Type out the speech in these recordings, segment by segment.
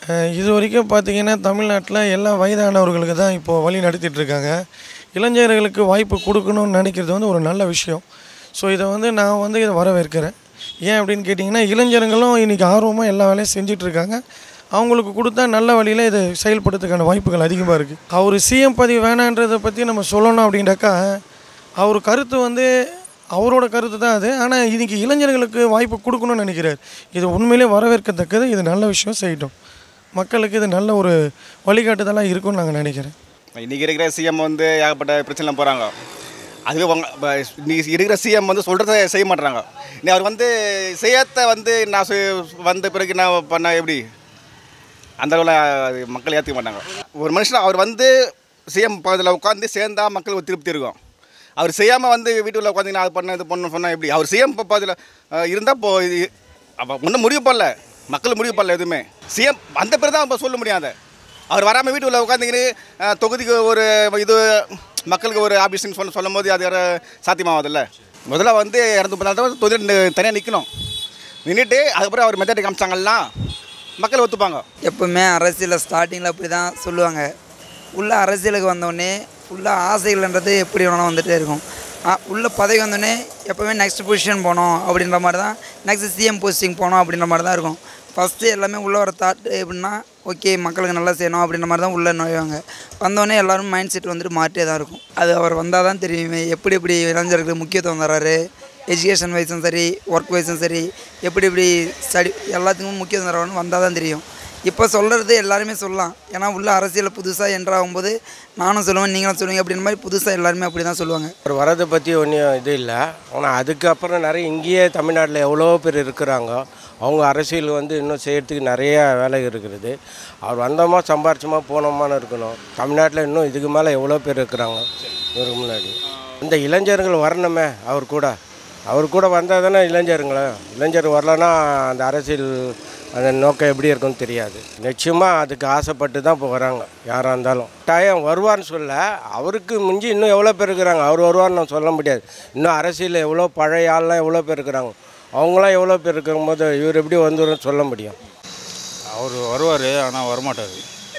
அஹ் இது வரைக்கும் பார்த்தீங்கன்னா தமிழ்நாட்டில் எல்லா வயதானவர்களுக்கு தான் இப்போது வழி நடத்திட்டு இருக்காங்க இளைஞர்களுக்கு வாய்ப்பு கொடுக்கணும்னு நினைக்கிறது வந்து ஒரு நல்ல விஷயம் ஸோ இதை வந்து நான் வந்து இதை வரவேற்கிறேன் ஏன் அப்படின்னு கேட்டிங்கன்னா இளைஞர்களும் இன்றைக்கி ஆர்வமாக எல்லா வேலையும் செஞ்சுட்டு இருக்காங்க அவங்களுக்கு கொடுத்தா நல்ல வழியில் இதை செயல்படுறதுக்கான வாய்ப்புகள் அதிகமாக இருக்குது அவர் சிஎம் பதவி வேணான்றதை பற்றி நம்ம சொல்லணும் அப்படின்னாக்கா அவர் கருத்து வந்து அவரோட கருத்து தான் அது ஆனால் இன்னைக்கு இளைஞர்களுக்கு வாய்ப்பு கொடுக்கணும்னு நினைக்கிறார் இது உண்மையிலே வரவேற்கத்தக்கது இது நல்ல விஷயம் செய்யட்டும் மக்களுக்கு இது நல்ல ஒரு வழிகாட்டுதலாக இருக்கும்னு நாங்கள் நினைக்கிறேன் இன்றைக்கி இருக்கிற சிஎம் வந்து ஏகப்பட்ட பிரச்சனை போகிறாங்க அதுவே உங்க இப்போ இன்னைக்கு இருக்கிற சிஎம் வந்து சொல்கிறத செய்ய மாட்றாங்க நீ அவர் வந்து செய்யத்த வந்து நான் செ- வந்த பிறகு நான் பண்ண எப்படி அந்த அளவில் அது மக்கள் ஏற்றுக்க மாட்டாங்க ஒரு மனுஷன் அவர் வந்து சிஎம் பக்கத்தில் உட்காந்து சேர்ந்தா மக்களுக்கு ஒரு திருப்தி இருக்கும் அவர் செய்யாமல் வந்து வீட்டுக்குள்ள உட்காந்து நான் அது பண்ண இது பண்ண சொன்னால் எப்படி அவர் சிஎம் பக்கத்தில் இருந்தால் இப்போ இது அப்போ ஒன்றும் முடிவு பண்ணல மக்கள் முடிவு பண்ணல எதுவுமே சிஎம் வந்த பிறகு தான் இப்போ சொல்ல முடியும் அதை அவர் வராமல் வீட்டுக்குள்ள உட்காந்துக்கின்னு அஹ், தொகுதிக்கு ஒரு இது மக்களுக்கு ஒரு ஆபிஷன் சொல்ல சொல்லும் போது அது யார சாத்தியமாகாதுல்ல முதல்ல வந்து இரநூத்தி முப்பதாயிரம் தொகுதி தனியாக நிற்கணும் நின்றுட்டு அதுக்கப்புறம் அவர் மெத்தட் காமிச்சாங்கன்னா மக்கள் ஒத்துப்பாங்க எப்பவுமே அரசியலில் ஸ்டார்டிங்கில் அப்படி தான் சொல்லுவாங்க உள்ள அரசியலுக்கு வந்தோடனே ஃபுல்லாக ஆசைகள்ன்றது எப்படி வேணாலும் வந்துகிட்டே இருக்கும் ஆ, உள்ள பதவி வந்தோடனே எப்போவுமே நெக்ஸ்ட் பொசிஷன் போகணும் அப்படின்ற மாதிரி தான் நெக்ஸ்ட் சிஎம் போஸ்டிங் போகணும் அப்படின்ற மாதிரி தான் இருக்கும் ஃபஸ்ட்டு எல்லாமே உள்ளே வர தாட் எப்படின்னா ஓகே மக்களுக்கு நல்லா செய்யணும் அப்படின்ற மாதிரி தான் உள்ளே நுழைவாங்க வந்தோடனே எல்லாரும் மைண்ட் செட் வந்துட்டு மாறிட்டே தான் இருக்கும் அது அவர் வந்தால் தான் தெரியுமே எப்படி எப்படி இளைஞர்களுக்கு முக்கியத்துவம் தராரு எஜுகேஷன் வைஸும் சரி ஒர்க் வைஸும் சரி எப்படி எப்படி ஸ்டடி எல்லாத்துக்கும் முக்கியத்துவம் தரணும்னு வந்தால் தான் தெரியும் இப்போ சொல்கிறது எல்லாருமே சொல்லலாம் ஏன்னா உள்ள அரசியலில் புதுசாக என்ட்ராகும்போது நானும் சொல்லுவேன் நீங்களும் சொல்லுவீங்க அப்படின்ற மாதிரி புதுசாக எல்லாருமே அப்படி தான் சொல்லுவாங்க அவர் வரதை பற்றி ஒன்றும் இது இல்லை ஆனால் அதுக்கப்புறம் நிறைய இங்கேயே தமிழ்நாட்டில் எவ்வளோ பேர் இருக்கிறாங்க அவங்க அரசியல் வந்து இன்னும் செய்கிறதுக்கு நிறைய வேலை இருக்கிறது அவர் வந்தோமா சம்பாரிச்சோமா போனோமான்னு இருக்கணும் தமிழ்நாட்டில் இன்னும் இதுக்கு மேலே எவ்வளோ பேர் இருக்கிறாங்க இவருக்கு முன்னாடி இந்த இளைஞர்கள் வரணுமே அவர் கூட அவர் கூட வந்தால் தானே இளைஞருங்களா இளைஞர் வரலன்னா அந்த அரசியல் அந்த நோக்கம் எப்படி இருக்குன்னு தெரியாது நிச்சயமாக அதுக்கு ஆசைப்பட்டு தான் இப்போ வராங்க யாராக இருந்தாலும் கட்டாயம் வருவார்னு சொல்ல அவருக்கு முஞ்சி இன்னும் எவ்வளோ பேர் இருக்கிறாங்க அவர் வருவார்னு நான் சொல்ல முடியாது இன்னும் அரசியலில் எவ்வளோ பழைய ஆள்லாம் எவ்வளோ பேர் இருக்கிறாங்க அவங்களாம் எவ்வளோ பேர் இருக்கும்போது இவர் எப்படி வந்துருன்னு சொல்ல முடியும் அவர் வருவார் ஆனால் வரமாட்டார்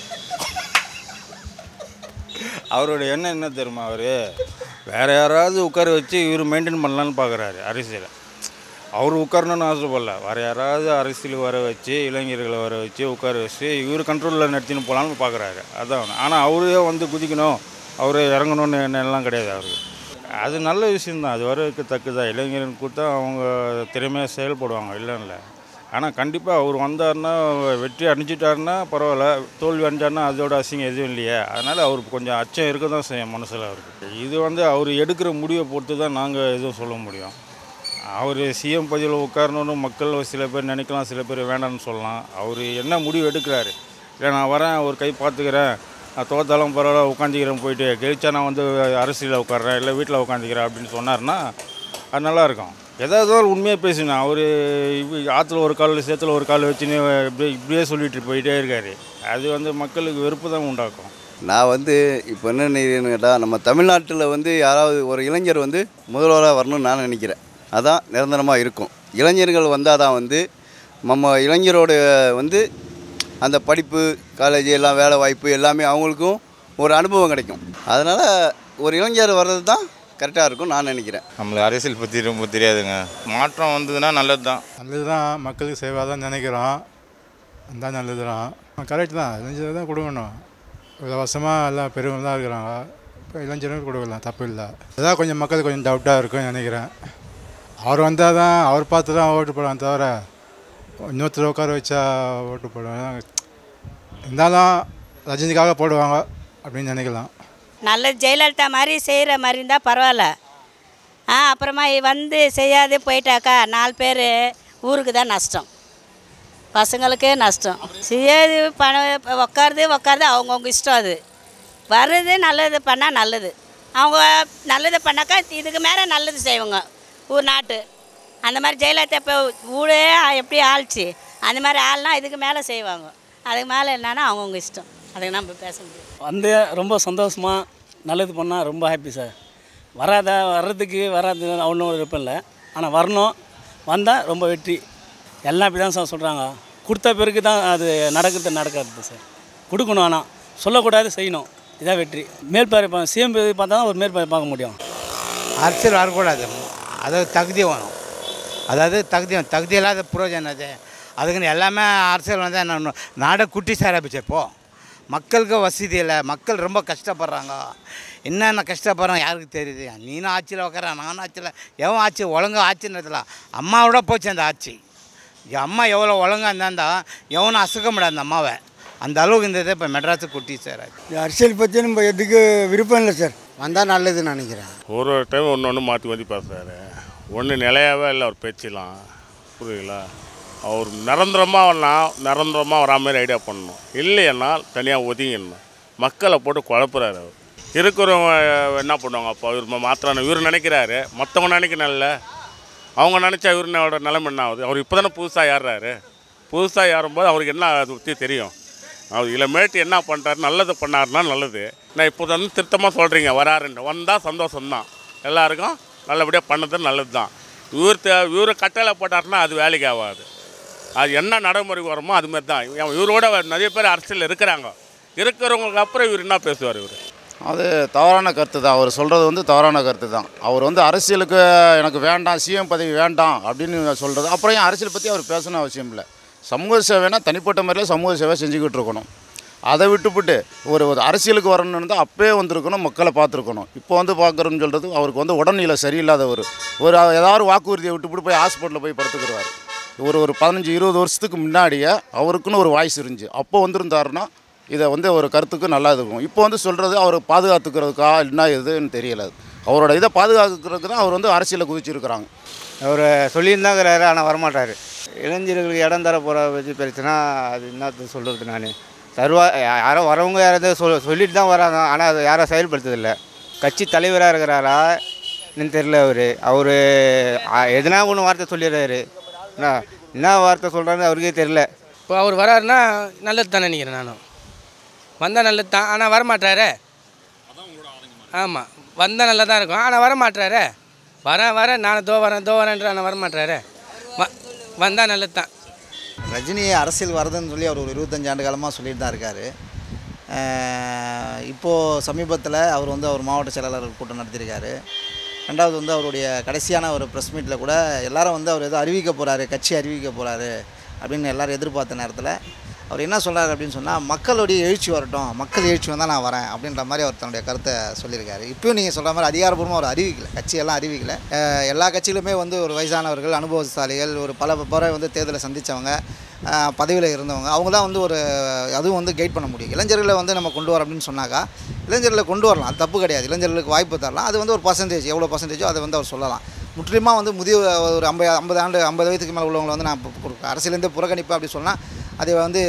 அவருடைய எண்ணம் என்ன தெரியுமா அவர் வேறு யாராவது உட்கார வச்சு இவர் மெயின்டைன் பண்ணலான்னு பார்க்குறாரு அரசியலை அவர் உட்காரணும்னு ஆசைப்படல வேறு யாராவது அரசியலுக்கு வர வச்சு இளைஞர்களை வர வச்சு உட்கார வச்சு இவர் கண்ட்ரோலில் நடத்தின்னு போகலான்னு பார்க்குறாரு அதான் ஆனால் அவரே வந்து குதிக்கணும் அவர் இறங்கணும்னு எண்ணெல்லாம் கிடையாது அவருக்கு அது நல்ல விஷயந்தான் அது வரவேற்கத்தக்கது தான் இளைஞர்கள் கொடுத்தா அவங்க திறமையாக செயல்படுவாங்க இல்லைன்னு இல்லை ஆனால் கண்டிப்பாக அவர் வந்தாருன்னா வெற்றி அடைஞ்சிட்டாருன்னா பரவாயில்ல தோல்வி அடைஞ்சாருன்னா அதோட அசிங்கம் எதுவும் இல்லையே அதனால் அவருக்கு கொஞ்சம் அச்சம் இருக்க தான் செய்யும் மனசில் அவருக்கு இது வந்து அவர் எடுக்கிற முடிவை பொறுத்து தான் நாங்கள் எதுவும் சொல்ல முடியும் அவர் சிஎம் பதவியில் உட்காரணும்னு மக்கள் சில பேர் நினைக்கலாம் சில பேர் வேண்டாம்னு சொல்லலாம் அவர் என்ன முடிவு எடுக்கிறாரு இல்லை நான் வரேன் ஒரு கை பார்த்துக்கிறேன் நான் தோத்தாலும் பரவாயில்ல உட்காந்துக்கிறேன் போயிட்டு கெளிச்சா நான் வந்து அரசியலில் உட்கார்றேன் இல்லை வீட்டில் உட்காந்துக்கிறேன் அப்படின்னு சொன்னார்னா அது நல்லா இருக்கும் ஏதாவது ஒரு உண்மையாக பேசணும் அவர் ஆற்றுல ஒரு கால் சேத்துல ஒரு கால் வச்சுன்னு இப்படியே இப்படியே சொல்லிட்டு போயிட்டே இருக்காரு அது வந்து மக்களுக்கு வெறுப்பு தான் உண்டாக்கும் நான் வந்து இப்போ என்ன நினைக்கிறேன்னு கேட்டால் நம்ம தமிழ்நாட்டில் வந்து யாராவது ஒரு இளைஞர் வந்து முதல்வராக வரணும்னு நான் நினைக்கிறேன் அதான் நிரந்தரமாக இருக்கும் இளைஞர்கள் வந்தால் தான் வந்து நம்ம இளைஞரோட வந்து அந்த படிப்பு காலேஜ் எல்லாம் வேலை வாய்ப்பு எல்லாமே அவங்களுக்கும் ஒரு அனுபவம் கிடைக்கும் அதனால் ஒரு இளைஞர் வர்றது தான் கரெக்டாக இருக்கும் நான் நினைக்கிறேன் நம்மளுக்கு அரசியல் பற்றி ரொம்ப தெரியாதுங்க மாற்றம் வந்ததுன்னா நல்லது தான் நல்லது தான் மக்களுக்கு சேவாக தான் நினைக்கிறோம் இருந்தால் நல்லது தான் கரெக்ட் தான் இளைஞர்கள் தான் கொடுக்கணும் இலவசமாக எல்லாம் பெரியவங்க தான் இருக்கிறாங்க இப்போ இளைஞர்களும் கொடுக்கலாம் தப்பு இல்லை அதான் கொஞ்சம் மக்களுக்கு கொஞ்சம் டவுட்டாக இருக்கும்னு நினைக்கிறேன் அவர் வந்தால் தான் அவர் பார்த்து தான் ஓட்டு போடுவாங்க தவிர இன்னொருத்தர் உட்கார வச்சா ஓட்டு போடுவாங்க இருந்தாலும் ரஜினிக்காக போடுவாங்க அப்படின்னு நினைக்கலாம் நல்ல ஜெயலலிதா மாதிரி செய்கிற மாதிரி இருந்தால் பரவாயில்ல ஆ அப்புறமா இ- வந்து செய்யாது போயிட்டாக்கா நாலு பேர் ஊருக்கு தான் நஷ்டம் பசங்களுக்கே நஷ்டம் செய்யாது பணம் உக்காருது உக்காருது அவங்கவுங்க இஷ்டம் அது வர்றது நல்லது பண்ணால் நல்லது அவங்க நல்லது பண்ணாக்கா இதுக்கு மேலே நல்லது செய்வாங்க ஊர் நாட்டு அந்த மாதிரி ஜெயலலிதா இப்போ ஊரே எப்படி ஆள்ச்சு அந்த மாதிரி ஆள்னா இதுக்கு மேலே செய்வாங்க அதுக்கு மேலே என்னன்னா அவங்கவுங்க இஷ்டம் அதுக்கு நம்ம பேச முடியும் வந்து ரொம்ப சந்தோஷமாக நல்லது பண்ணால் ரொம்ப ஹாப்பி சார் வராத வர்றதுக்கு வராது ஒன்றும் விருப்பம் இல்லை ஆனால் வரணும் வந்தால் ரொம்ப வெற்றி எல்லாம் இப்படி தான் சார் சொல்கிறாங்க கொடுத்த பிறகு தான் அது நடக்கிறது நடக்காது சார் கொடுக்கணும் ஆனால் சொல்லக்கூடாது செய்யணும் இதான் வெற்றி மேல்பார்வை சிஎம் பார்த்தா தான் ஒரு மேல்பார்வை பார்க்க முடியும் அரசியல் வரக்கூடாது அதாவது தகுதி வேணும் அதாவது தகுதி வேணும். தகுதி இல்லாத புரோஜனம் அது அதுக்குன்னு எல்லாமே அரசியல் வந்து என்ன நாடை குட்டி சேராப்பிச்சு இப்போ மக்களுக்கு வசதி இல்லை மக்கள் ரொம்ப கஷ்டப்படுறாங்க என்னென்ன கஷ்டப்படுறாங்க யாருக்கு தெரியுது நீனும் ஆட்சியில் உட்கார நானும் ஆட்சியில் எவன் ஆட்சி ஒழுங்கா ஆட்சின்றதுல அம்மாவோட போச்சு அந்த ஆட்சி என் அம்மா எவ்வளோ ஒழுங்காக இருந்தாந்தா எவனும் அசுக்க முடியாது அந்த அம்மாவை அந்த அளவுக்கு இருந்தது இப்போ மெட்ராஸுக்கு குட்டி சேராது அரசியல் பற்றி நம்ம எதுக்கு விருப்பம் இல்லை சார் வந்தால் நல்லதுன்னு நினைக்கிறேன் ஒரு ஒரு டைம் ஒன்று ஒன்று மாற்றி மாற்றி பேசுகிறாரு ஒன்று நிலையாவே இல்லை அவர் பேச்செல்லாம் புரியுங்களா அவர் நிரந்தரமாக வரலாம் நிரந்தரமாக வரா மாதிரி ஐடியா பண்ணணும் இல்லைன்னா தனியாக ஒதுங்கிடணும் மக்களை போட்டு குழப்புறாரு அவர் இருக்கிறவங்க என்ன பண்ணுவாங்க அப்போ இவர் மாத்திரம் இவர் நினைக்கிறாரு மற்றவங்க நினைக்கணும்ல அவங்க நினச்சா இவரோட நிலைமை என்ன ஆகுது அவர் இப்போ தானே புதுசாக ஏறுறாரு புதுசாக ஏறும்போது அவருக்கு என்ன அதை பற்றி தெரியும் அவர் இளமேட்டு என்ன பண்ணுறாரு நல்லது பண்ணாருன்னா நல்லது நான் இப்போ வந்து திருத்தமாக சொல்கிறீங்க வராருன்னு வந்தால் சந்தோஷம்தான் எல்லாருக்கும் நல்லபடியாக பண்ணது நல்லது தான் இவர் தே இவர் கட்டளை போட்டாருன்னா அது வேலைக்கு ஆகாது அது என்ன நடைமுறைக்கு வருமோ அதுமாரி தான் இவ- இவரோட நிறைய பேர் அரசியல் இருக்கிறாங்க இருக்கிறவங்களுக்கு அப்புறம் இவர் என்ன பேசுவார் இவர் அது தவறான கருத்து தான் அவர் சொல்கிறது வந்து தவறான கருத்து தான் அவர் வந்து அரசியலுக்கு எனக்கு வேண்டாம் சிஎம் பதவி வேண்டாம் அப்படின்னு சொல்கிறது அப்புறம் ஏன் அரசியல் பற்றி அவர் பேசணும் அவசியம் இல்லை சமூக சேவைனா தனிப்பட்ட முறையில் சமூக சேவை செஞ்சுக்கிட்டு இருக்கணும் அதை விட்டுப்புட்டு ஒரு ஒரு அரசியலுக்கு வரணும்னு இருந்தால் அப்பயே வந்திருக்கணும் மக்களை பார்த்துருக்கணும் இப்போ வந்து பார்க்குறோன்னு சொல்கிறது அவருக்கு வந்து உடல்நிலை சரியில்லாதவர் ஒரு ஏதாவது வாக்குறுதியை விட்டுப்புட்டு போய் ஹாஸ்பிட்டலில் போய் படுத்துக்கிறாரு ஒரு ஒரு பதினஞ்சு இருபது வருஷத்துக்கு முன்னாடியே அவருக்குன்னு ஒரு வாய்ஸ் இருந்துச்சு அப்போ வந்திருந்தாருன்னா இதை வந்து ஒரு கருத்துக்கு நல்லா இருக்கும் இப்போ வந்து சொல்கிறது அவர் பாதுகாத்துக்கிறதுக்கா என்ன எதுன்னு தெரியல அது. அவரோட இதை பாதுகாக்கிறதுக்கு தான் அவர் வந்து அரசியலில் குதிச்சிருக்கிறாங்க அவர் சொல்லியிருந்தாங்கிறாரு ஆனால் வரமாட்டார் இளைஞர்களுக்கு இடம் தர போகிற பற்றி பிரச்சனை அது என்னத்து சொல்கிறது நான் தருவா யா- யாரோ வரவங்க யாராவது சொல் சொல்லிட்டு தான் வராங்க ஆனால் அதை யாரும் செயல்படுத்துறதில்ல கட்சி தலைவராக இருக்கிறாரா என்னன்னு தெரில அவர் அவர் எதனா ஒன்று வார்த்தை சொல்லிடுறாரு என்ன என்ன வார்த்தை சொல்கிறாருன்னு அவருக்கே தெரில இப்போ அவர் வராருன்னா நல்லது தான் நினைக்கிறேன் நானும் வந்தால் நல்லது தான் ஆனால் வரமாட்டாரே ஆமாம் வந்தால் நல்லா தான் இருக்கும் ஆனால் வரமாட்டாரே வரேன் வரேன் நான் தோ வரேன் தோ வரேன்ற ஆனால் வரமாட்டாரே வ வந்தால் நல்லது தான் ரஜினி அரசியல் வருதுன்னு சொல்லி அவர் ஒரு இருபத்தஞ்சு ஆண்டு காலமாக சொல்லிட்டு தான் இருக்கார் இப்போது சமீபத்தில் அவர் வந்து அவர் மாவட்ட செயலாளர் கூட்டம் நடத்தியிருக்காரு ரெண்டாவது வந்து அவருடைய கடைசியான ஒரு ப்ரெஸ் மீட்டில் கூட எல்லாரும் வந்து அவர் ஏதோ அறிவிக்க போகிறாரு கட்சி அறிவிக்க போகிறாரு அப்படின்னு எல்லாரும் எதிர்பார்த்த நேரத்தில் அவர் என்ன சொல்கிறாரு அப்படின்னு சொன்னால் மக்களுடைய எழுச்சி வரட்டும் மக்கள் எழுச்சி வந்தால் நான் வரேன் அப்படின்ற மாதிரி அவர் தன்னுடைய கருத்தை சொல்லியிருக்காரு இப்பயும் நீங்கள் சொல்கிற மாதிரி அதிகாரப்பூர்வமாக அவர் அறிவிக்கல கட்சியெல்லாம் அறிவிக்கல அஹ் எல்லா கட்சியிலுமே வந்து ஒரு வயசானவர்கள் அனுபவசாலிகள் ஒரு பல முறை வந்து தேர்தலை சந்தித்தவங்க பதவியில் இருந்தவங்க அவங்க தான் வந்து ஒரு அதுவும் வந்து கைட் பண்ண முடியும் இளைஞர்களை வந்து நம்ம கொண்டு வரோம் அப்படின்னு சொன்னாக்கா இளைஞர்களை கொண்டு வரலாம் அது தப்பு கிடையாது இளைஞர்களுக்கு வாய்ப்பு தரலாம் அது வந்து ஒரு பர்சன்டேஜ் எவ்வளோ பர்சன்டேஜோ அதை வந்து அவர் சொல்லலாம் முற்றிலுமாக வந்து முதிய ஒரு ஐம்பது ஐம்பது ஆண்டு ஐம்பது வயதுக்கு மேலே உள்ளவங்களை வந்து நான் இப்போ கொடுக்க அரசியலேருந்து புறக்கணிப்பு அப்படி சொன்னால் அது வந்து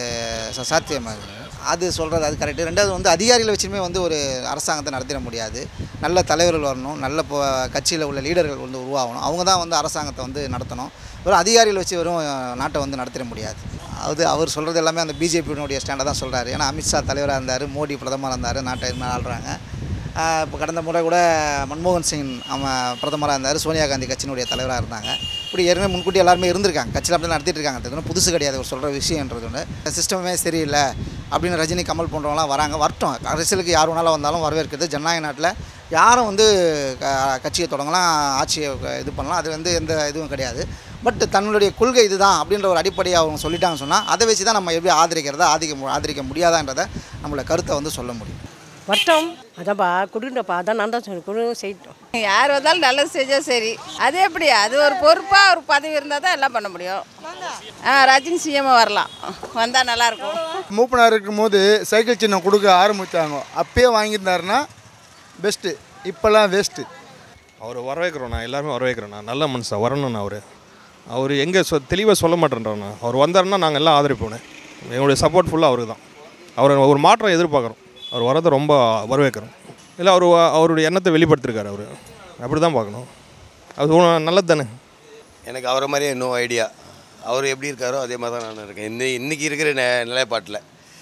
ச- சாத்தியமாகுது அது சொல்கிறது அது கரெக்டு ரெண்டாவது வந்து அதிகாரிகளை வச்சுமே வந்து ஒரு அரசாங்கத்தை நடத்திட முடியாது நல்ல தலைவர்கள் வரணும் நல்ல இப்போ கட்சியில் உள்ள லீடர்கள் வந்து உருவாகணும் அவங்க தான் வந்து அரசாங்கத்தை வந்து நடத்தணும் வெறும் அதிகாரிகளை வச்சு வெறும் நாட்டை வந்து நடத்திட முடியாது அது அவர் சொல்கிறது எல்லாமே அந்த பிஜேபியினுடைய ஸ்டாண்டை தான் சொல்கிறாரு ஏன்னா அமித்ஷா தலைவராக இருந்தார் மோடி பிரதமராக இருந்தார் நாட்டை இது மாதிரி ஆள்றாங்க இப்போ கடந்த முறை கூட மன்மோகன் சிங் அவன் பிரதமராக இருந்தார் சோனியா காந்தி கட்சியினுடைய தலைவராக இருந்தாங்க இப்படி ஏற்கனவே முன்கூட்டி எல்லாருமே இருந்திருக்காங்க கட்சியில் அப்படி நடத்திட்டு இருக்காங்க அது ஒன்றும் புதுசு கிடையாது அவர் சொல்கிற விஷயன்றது ஒன்று சிஸ்டமே சரியில்லை அப்படின்னு ரஜினி கமல் போன்றவங்களாம் வராங்க வரட்டும் அரசியலுக்கு யார் வேணாலும் வந்தாலும் வரவேற்கிறது ஜனநாயக நாட்டில் யாரும் வந்து க- கட்சியை தொடங்கலாம் ஆட்சியை இது பண்ணலாம் அது வந்து எந்த இதுவும் கிடையாது பட் தன்னுடைய கொள்கை இதுதான் அப்படின்ற ஒரு அடிப்படையை அவங்க சொல்லிட்டாங்கன்னு சொன்னால் அதை வச்சு தான் நம்ம எப்படி ஆதரிக்கிறதா ஆதிக்க மு- ஆதரிக்க முடியாதான்றதை நம்மளோட கருத்தை வந்து சொல்ல முடியும் வரட்டும் அதான்ப்பா கொடுங்கப்பா அதான் நான் தான் சொன்னேன் கொடுங்க செய்யட்டும் யார் வந்தாலும் நல்லது செஞ்சால் சரி அது எப்படி அது ஒரு பொறுப்பாக ஒரு பதவி இருந்தால் தான் எல்லாம் பண்ண முடியும் ஆ ரஜினி சிஎம் வரலாம் வந்தால் நல்லாயிருக்கும் மூப்பனார் இருக்கும்போது சைக்கிள் சின்னம் கொடுக்க ஆரம்பித்தாங்க அப்பயே வாங்கியிருந்தாருன்னா பெஸ்ட்டு இப்போல்லாம் வேஸ்ட்டு அவர் வரவேற்கிறோண்ணா எல்லாருமே வரவேற்கிறோண்ணா நல்ல மனுஷன் வரணும்ண்ணா அவர் அவர் எங்கே சொ தெளிவாக சொல்ல மாட்டேன்றோண்ணா அவர் வந்தாருன்னா நாங்கள் எல்லாம் ஆதரிப்போண்ணே எங்களுடைய சப்போர்ட் ஃபுல்லாக அவருக்கு தான் அவர் ஒரு மாற்றம் எதிர்பார்க்குறோம் அவர் வரதை ரொம்ப வரவேற்கிறோம் இல்லை அவர் அவருடைய எண்ணத்தை வெளிப்படுத்திருக்காரு அவர் அப்படி தான் பார்க்கணும் அது ஒண்ணு நல்லது தானே எனக்கு அவரை மாதிரியே நோ ஐடியா அவர் எப்படி இருக்காரோ அதே மாதிரி தான் நான் இருக்கேன் இன்னி இன்றைக்கி இருக்கிற நெ நிலைப்பாட்டில்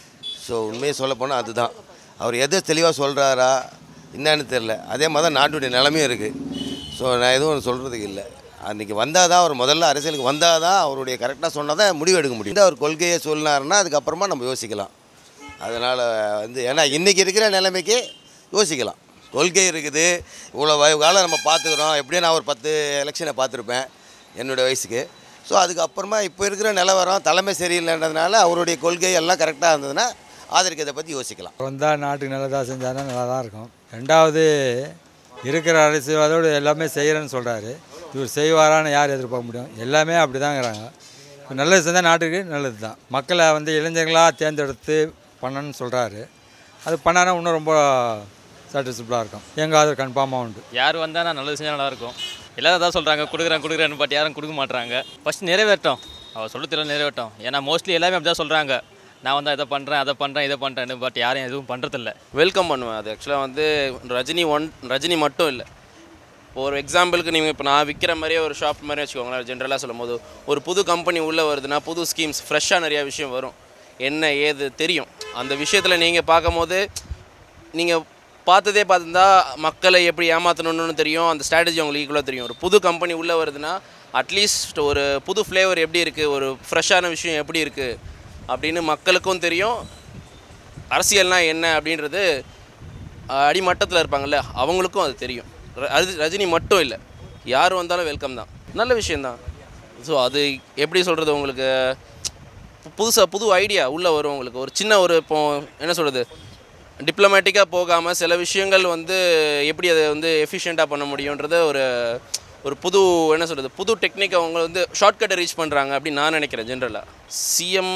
ஸோ உண்மையை சொல்ல போனால் அதுதான் அவர் எதை தெளிவாக சொல்கிறாரா என்னன்னு தெரில அதே மாதிரி தான் நாட்டுடைய நிலைமையும் இருக்குது ஸோ நான் எதுவும் சொல்கிறதுக்கு இல்லை அன்றைக்கி வந்தால் தான் அவர் முதல்ல அரசியலுக்கு வந்தால் தான் அவருடைய கரெக்டாக சொன்னால் தான் முடிவு எடுக்க முடியும் அவர் கொள்கையை சொன்னாருன்னா அதுக்கப்புறமா நம்ம யோசிக்கலாம் அதனால் வந்து ஏன்னா இன்றைக்கி இருக்கிற நிலைமைக்கு யோசிக்கலாம் கொள்கை இருக்குது இவ்வளோ வய- காலம் நம்ம பார்த்துக்குறோம் எப்படியும் நான் ஒரு பத்து எலெக்ஷனை பார்த்துருப்பேன் என்னுடைய வயசுக்கு ஸோ அதுக்கப்புறமா இப்போ இருக்கிற நிலவரம் தலைமை சரியில்லைன்றதுனால அவருடைய கொள்கை எல்லாம் கரெக்டாக இருந்ததுன்னா ஆதரிக்கிறதை பற்றி யோசிக்கலாம் வந்தால் நாட்டுக்கு நல்லதாக செஞ்சாருன்னா நல்லா தான் இருக்கும் ரெண்டாவது இருக்கிற அரசியல்வாதோடு எல்லாமே செய்கிறேன்னு சொல்கிறாரு இவர் செய்வாரான்னு யார் எதிர்பார்க்க முடியும் எல்லாமே அப்படி தாங்கிறாங்க இப்போ நல்லது செஞ்சால் நாட்டுக்கு நல்லது தான் மக்களை வந்து இளைஞர்களாக தேர்ந்தெடுத்து பண்ணணும்னு சொல்கிறாரு அது பண்ணானா இன்னும் ரொம்ப சாட்டிஸ்ஃபுல்லாக இருக்கும் எங்கள் ஆதரவு கன்ஃபார்மாக உண்டு யார் வந்தால் நான் நல்லது செஞ்சால் நல்லாயிருக்கும் எல்லாரும் தான் சொல்கிறாங்க கொடுக்குறேன் கொடுக்குறேன்னு பட் யாரும் கொடுக்க மாட்றாங்க ஃபஸ்ட் நிறைவேறட்டும் அவர் சொல்ல நிறைவேறட்டும் ஏன்னா மோஸ்ட்லி எல்லாமே அப்படி தான் சொல்கிறாங்க நான் வந்து இதை பண்ணுறேன் அதை பண்ணுறேன் இதை பண்ணுறேன்னு பட் யாரும் எதுவும் பண்ணுறதில்ல வெல்கம் பண்ணுவேன் அது ஆக்சுவலாக வந்து ரஜினி ஒன் ரஜினி மட்டும் இல்லை இப்போ ஒரு எக்ஸாம்பிளுக்கு நீங்கள் இப்போ நான் விற்கிற மாதிரியே ஒரு ஷாப் மாதிரி வச்சுக்கோங்களேன் ஜென்ரலாக சொல்லும் போது ஒரு புது கம்பெனி உள்ளே வருதுன்னா புது ஸ்கீம்ஸ் ஃப்ரெஷ்ஷாக நிறையா விஷயம் வரும் என்ன ஏது தெரியும் அந்த விஷயத்தில் நீங்கள் பார்க்கும்போது நீங்கள் பார்த்ததே பார்த்துருந்தா மக்களை எப்படி ஏமாற்றணும்னு தெரியும் அந்த ஸ்ட்ராட்டஜி உங்களுக்கு ஈக்குவலாக தெரியும் ஒரு புது கம்பெனி உள்ளே வருதுன்னா அட்லீஸ்ட் ஒரு புது ஃப்ளேவர் எப்படி இருக்குது ஒரு ஃப்ரெஷ்ஷான விஷயம் எப்படி இருக்குது அப்படின்னு மக்களுக்கும் தெரியும் அரசியல்னா என்ன அப்படின்றது அஹ், அடிமட்டத்தில் இருப்பாங்கல்ல அவங்களுக்கும் அது தெரியும் ர- அது ரஜினி மட்டும் இல்லை யார் வந்தாலும் வெல்கம் தான் நல்ல விஷயந்தான் ஸோ அது எப்படி சொல்கிறது உங்களுக்கு புதுசாக புது ஐடியா உள்ளே வரும் உங்களுக்கு ஒரு சின்ன ஒரு இப்போ என்ன சொல்கிறது டிப்ளமேட்டிக்காக போகாமல் சில விஷயங்கள் வந்து எப்படி அதை வந்து எஃபிஷியண்ட்டாக பண்ண முடியுன்றத ஒரு ஒரு புது என்ன சொல்கிறது புது டெக்னிக் அவங்க வந்து ஷார்ட்கட்டை ரீச் பண்ணுறாங்க அப்படின்னு நான் நினைக்கிறேன் ஜென்ரலாக சிஎம்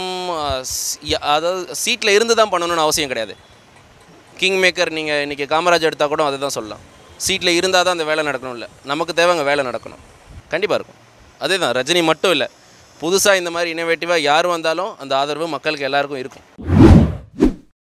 அதாவது சீட்டில் இருந்து தான் பண்ணணும்னு அவசியம் கிடையாது கிங் மேக்கர் நீங்கள் இன்றைக்கி காமராஜ் எடுத்தால் கூட அதை தான் சொல்லலாம் சீட்டில் இருந்தால் தான் அந்த வேலை நடக்கணும் இல்லை நமக்கு தேவை அங்கே வேலை நடக்கணும் கண்டிப்பாக இருக்கும் அதே தான் ரஜினி மட்டும் இல்லை புதுசாக இந்த மாதிரி இனோவேட்டிவாக யார் வந்தாலும் அந்த ஆதரவு மக்களுக்கு எல்லாருக்கும் இருக்கும்